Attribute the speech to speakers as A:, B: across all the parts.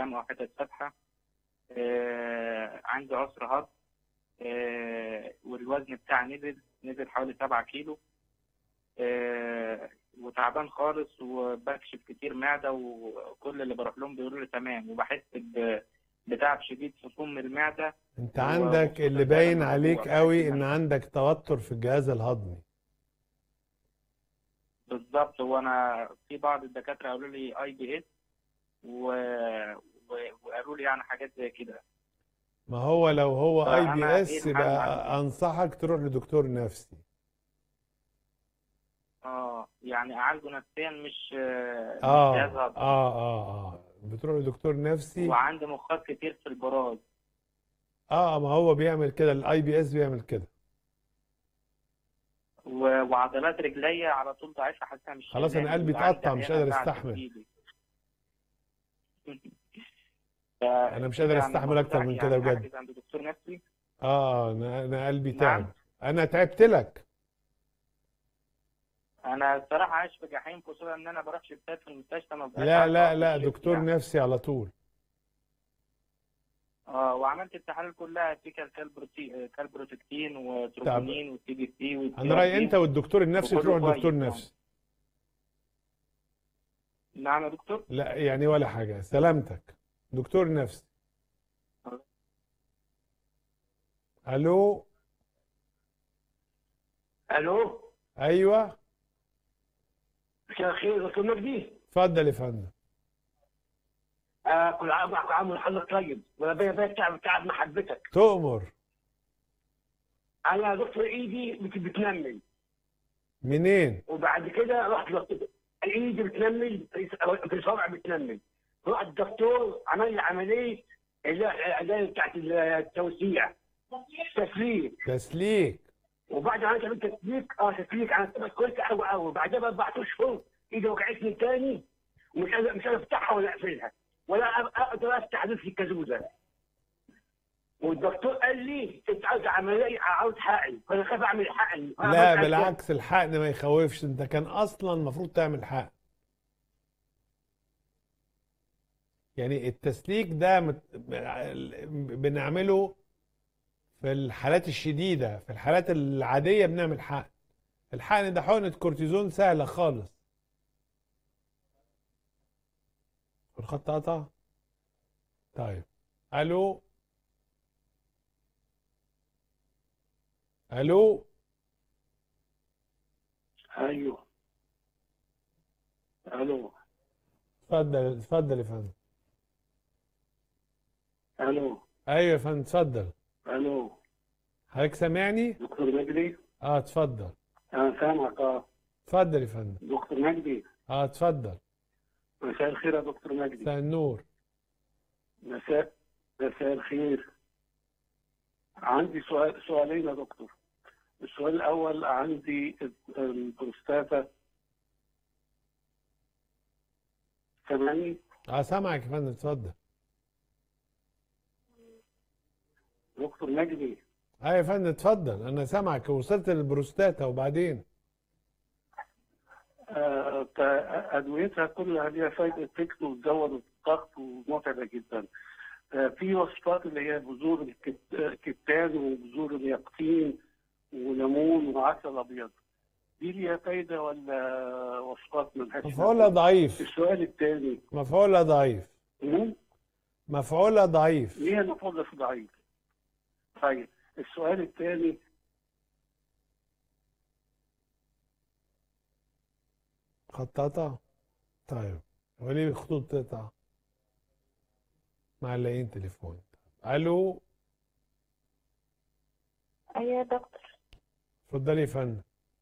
A: الام او حتت فاتحه آه، عندي عسر هضم آه، والوزن بتاعي نزل نزل حوالي 7 كيلو آه، وتعبان خالص وبكشف كتير معده وكل اللي بروح لهم بيقولوا لي تمام وبحس ب- بتعب شديد في صم المعده
B: انت
A: هو
B: عندك
A: خصوصاً
B: اللي
A: بقى
B: باين
A: لما
B: عليك
A: هو
B: قوي
A: بحس
B: ان
A: إن-
B: عندك توتر في الجهاز الهضمي
A: بالظبط وانا في بعض الدكاتره قالوا لي اي بي اس و... و... وقالوا لي يعني حاجات زي كده
B: ما هو لو هو اي بي
A: فأنا إيه
B: اس
A: الحل
B: يبقى
A: معاك؟
B: انصحك تروح لدكتور نفسي
A: اه يعني اعالجه نفسيا مش مش
B: اه
A: جهاز هضمي
B: اه اه اه بتروح لدكتور نفسي
A: وعندي مخاط كتير في البراز
B: اه ما هو بيعمل كده الاي بي اس بيعمل كده
A: و... وعضلات رجليا على طول ضعيفه حاسسها مش
B: خلاص انا
A: شايلاني
B: قلبي
A: وعندي
B: اتقطع مش
A: أحياناً
B: قادر
A: تعب في
B: استحمل
A: إيدي.
B: انا مش قادر
A: يعني
B: استحمل
A: المفروض
B: اكتر من
A: يعني
B: كده بجد
A: احجز عند دكتور نفسي
B: اه انا انا قلبي
A: نعم
B: تعب انا تعبت لك
A: انا الصراحه عايش في جحيم خصوصا ان انا بروح شفتات في المستشفى ما ببقاش
B: لا
A: عارف
B: لا
A: اقضي
B: لا
A: الشيفت
B: دكتور
A: يعني
B: نفسي على طول
A: اه وعملت التحاليل كلها فيكال كالبروتي كالبروتكتين
B: طب
A: وتروبونين والتي بي سي
B: انا
A: والتي ار
B: رايي انت
A: بي
B: والدكتور النفسي
A: وكله
B: تروح
A: كويس
B: لدكتور
A: يعني
B: نفسي
A: نعم يا دكتور
B: لا يعني ولا حاجه سلامتك دكتور نفسي الو
C: الو
B: ايوه
C: مساء الخير دكتور مجدي
B: اتفضل يا فندم
C: آه كل عام كل عام وحضرتك طيب وانا بيا بيا تعب تعب محبتك
B: تؤمر
C: انا دكتور ايدي بت- بتنمل
B: منين
C: وبعد كده رحت لدكتور ايدي بتنمل في صابع بتنمل رحت الدكتور عمل لي عمليه اللي هي العمليه بتاعت التوسيع تسليك
B: تسليك
C: وبعد ما عملت عملية تسليك اه تسليك انا كنت كويس قوي قوي بعدها باربع اشهر ايدي وجعتني تاني ومش قادر مش قادر افتحها ولا اقفلها ولا أ- اقدر افتح نفسي الكازوزه والدكتور قال لي انت عاوز عمليه عاوز حقن فانا خايف اعمل حقن فأنا
B: لا
C: عملت حقن.
B: بالعكس الحقن ما يخوفش انت كان اصلا المفروض تعمل حقن يعني التسليك ده مت... بنعمله في الحالات الشديدة في الحالات العادية بنعمل حقن الحقن ده حقنة كورتيزون سهلة خالص الخط قطع طيب الو الو
C: ايوه الو
B: اتفضل اتفضل يا فندم
C: الو
B: ايوه يا فندم اتفضل
C: الو
B: حضرتك سامعني
C: دكتور مجدي
B: اه اتفضل
C: انا سامعك اه
B: اتفضل يا فندم
C: دكتور مجدي
B: اه اتفضل
C: مساء الخير يا دكتور مجدي
B: مساء النور
C: مساء مساء الخير عندي سؤال سؤالين يا دكتور السؤال الأول عندي البروستاتا سامعني
B: اه سامعك يا فندم اتفضل
C: دكتور مجدي
B: اه يا فندم اتفضل انا سامعك وصلت للبروستاتا وبعدين
C: آه، ت- أدويتها كلها ليها سايد افكت وتزود الضغط ومتعبة جدا آه، في وصفات اللي هي بذور الكت- الكتان وبذور اليقطين وليمون وعسل أبيض دي ليها فايدة ولا وصفات ملهاش
B: مفعولها
C: فايدة؟
B: ضعيف
C: السؤال الثاني
B: مفعولها ضعيف
C: مم؟
B: مفعولها ضعيف
C: ليه المفروض في ضعيف طيب السؤال الثاني
B: خط قطع طيب هو ليه الخطوط تقطع معلقين تليفون الو
D: أيوة يا دكتور
B: اتفضلي يا فندم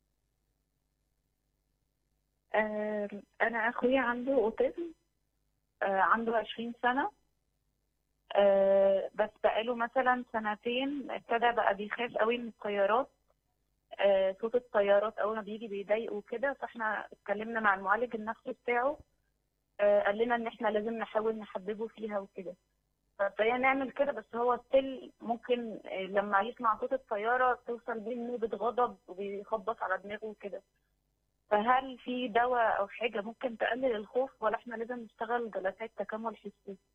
D: آم، أنا أخويا عنده أوتيزم آه، عنده عشرين سنة آه، بس بقاله مثلا سنتين ابتدى بقى بيخاف قوي من الطيارات آه، صوت الطيارات أول ما بيجي بيضايقه كده فاحنا اتكلمنا مع المعالج النفسي بتاعه آه، قال لنا إن احنا لازم نحاول نحببه فيها وكده فابتدينا نعمل كده بس هو ستيل ممكن آه، لما يسمع صوت الطيارة توصل بيه نوبة غضب وبيخبط على دماغه وكده فهل في دواء او حاجه ممكن تقلل الخوف ولا احنا لازم نشتغل جلسات تكامل حسي